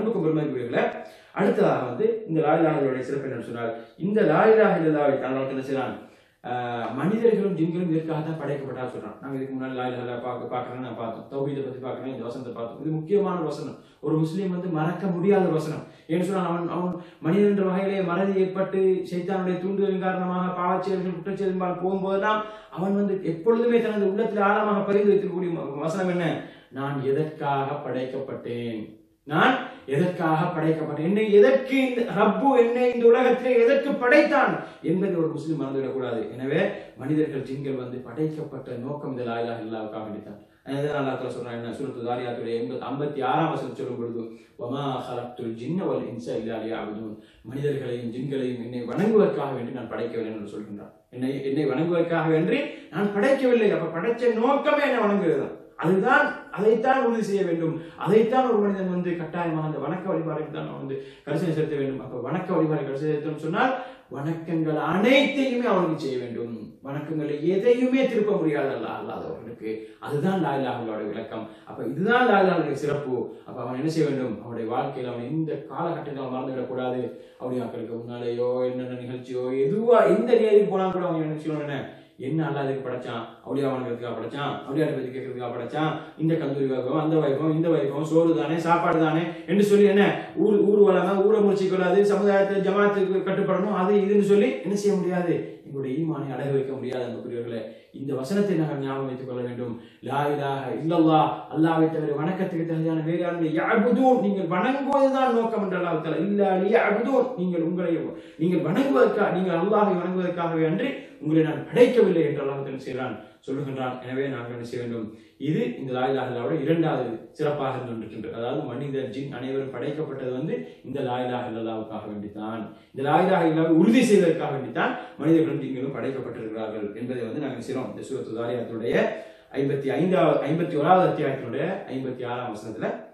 அன்புக்கும் பெருமைக்குரியவர்களே அடுத்ததாக வந்து இந்த லாயிலாகளுடைய சிறப்பு என்னன்னு சொன்னால் இந்த லாயிலாக இல்லாவை தங்களுக்கு என்ன செய்யலாம் ஆஹ் மனிதர்களும் ஜின்களும் இதற்காக தான் படைக்கப்பட்டா சொல்றான் நாங்க இதுக்கு முன்னாடி லாயிலாக பார்க்க பார்க்கறேன் நான் பார்த்தோம் தௌஹீதை பத்தி பார்க்கறேன் இந்த வசனத்தை பார்த்தோம் இது முக்கியமான ஒரு வசனம் ஒரு முஸ்லீம் வந்து மறக்க முடியாத ஒரு வசனம் ஏன்னு சொன்னால் அவன் அவன் மனிதன் என்ற வகையிலே மறதி ஏற்பட்டு சைத்தானுடைய தூண்டுதலின் காரணமாக பாவச்செயல்கள் குற்றச்செயல்பால் போகும்போதெல்லாம் அவன் வந்து எப்பொழுதுமே தனது உள்ளத்தில் ஆழமாக பரிந்து வைத்திருக்கக்கூடிய ம- வசனம் என்ன நான் எதற்காக படைக்கப்பட்டேன் நான் எதற்காக படைக்கப்பட்டேன் என்னை எதற்கு இந்த ரப்பு என்னை இந்த உலகத்திலே எதற்கு படைத்தான் என்பதை ஒரு முஸ்லிம் மறந்துவிடக்கூடாது எனவே மனிதர்கள் ஜின்கள் வந்து படைக்கப்பட்ட நோக்கம் இந்த லாயிலா இல்லாவுக்காக வேண்டித்தான் அல்லாஹ் சொல்றான் என்ன சூரத்து தாரியாத்துடைய எண்பத்தி ஐம்பத்தி ஆறாம் வசனம் சொல்லும் பொழுது வமா ஹலக்துல் ஜின்ன வல் இன்ச இல்லா லியஅபுதூன் மனிதர்களையும் ஜின்களையும் என்னை வணங்குவதற்காக வேண்டி நான் படைக்கவில்லை என்று சொல்கின்றான் என்னை என்னை வணங்குவதற்காக வேண்டி நான் படைக்கவில்லை அப்ப படைச்ச நோக்கமே என்னை வணங்குவதுதான் அதுதான் அதைத்தான் உறுதி செய்ய வேண்டும் அதைத்தான் ஒரு மனிதன் வந்து கட்டாயமாக அந்த வணக்க வழிபாடுக்கு தான் அவன் வந்து கரிசனை செலுத்த வேண்டும் அப்ப வணக்க வழிபாடு கரிசனை செலுத்தணும் சொன்னால் வணக்கங்கள் அனைத்தையுமே அவனுக்கு செய்ய வேண்டும் வணக்கங்களை எதையுமே திருப்ப முடியாது அல்ல அல்லாதவர்களுக்கு அதுதான் லாயிலாஹுடைய விளக்கம் அப்ப இதுதான் லாயிலாஹுடைய சிறப்பு அப்ப அவன் என்ன செய்ய வேண்டும் அவனுடைய வாழ்க்கையில் அவன் இந்த காலகட்டத்தில் அவன் மறந்துவிடக்கூடாது அவருடைய மக்களுக்கு முன்னாலேயோ என்னென்ன நிகழ்ச்சியோ எதுவா எந்த நிலைக்கு போனா கூட அவன் என்ன செய்யணும் என்ன என்ன அல்லா இதுக்கு படைச்சான் அப்படியே அவனுக்கு படைச்சான் அப்படியே பத்தி கேட்கறதுக்காக படைச்சான் இந்த கந்தூரி வைபவம் அந்த வைபவம் இந்த வைபவம் சோறு தானே சாப்பாடு தானே என்று சொல்லி என்ன ஊர் ஊர் வளமா ஊரை முடிச்சு கொள்ளாது சமுதாயத்தில் ஜமாத்துக்கு கட்டுப்படணும் அது இதுன்னு சொல்லி என்ன செய்ய முடியாது எங்களுடைய ஈமானை அடகு வைக்க முடியாது அன்புக்குரியவர்களே இந்த வசனத்தை நாங்கள் ஞாபகம் வைத்துக் கொள்ள வேண்டும் லா இலாஹ இல்லல்லா அல்லாஹ்வை தவிர வணக்கத்துக்கு தகுதியான வேறு யாரும் யஅபுதூன் நீங்கள் வணங்குவதுதான் நோக்கம் என்று அல்லாஹ் தஆலா இல்லா லியஅபுதூன் நீங்கள் உங்களை நீங்கள் வணங்குவதற்காக நீங்கள் அல்லாஹ்வை வணங்குவதற்காகவே அன்றி உங்களை நான் படைக்கவில்லை என்று அல்லாஹ் தஆலா செய்கிறான் சொல்லுகின்றான் எனவே நாங்கள் என்ன செய்ய வேண்டும் இது இந்த லாயிலாக இரண்டாவது சிறப்பாக இருந்து கொண்டிருக்கின்றது அதாவது மனிதர் ஜின் அனைவரும் படைக்கப்பட்டது வந்து இந்த லாயிலாக இல்லாவுக்காக வேண்டித்தான் இந்த லாயிலாக இல்லாவை உறுதி செய்வதற்காக வேண்டித்தான் மனிதர்களும் ஜின்களும் படைக்கப்பட்டிருக்கிறார்கள் என்பதை வந்து நாங்கள் செய்கிறோம் இந்த சூரத்து தாரியாத்துடைய ஐம்பத்தி ஐந்தாவது ஐம்பத்தி ஓராவது அத்தியாயத்தினுடைய ஐம்பத்தி ஆறாம் வசனத்துல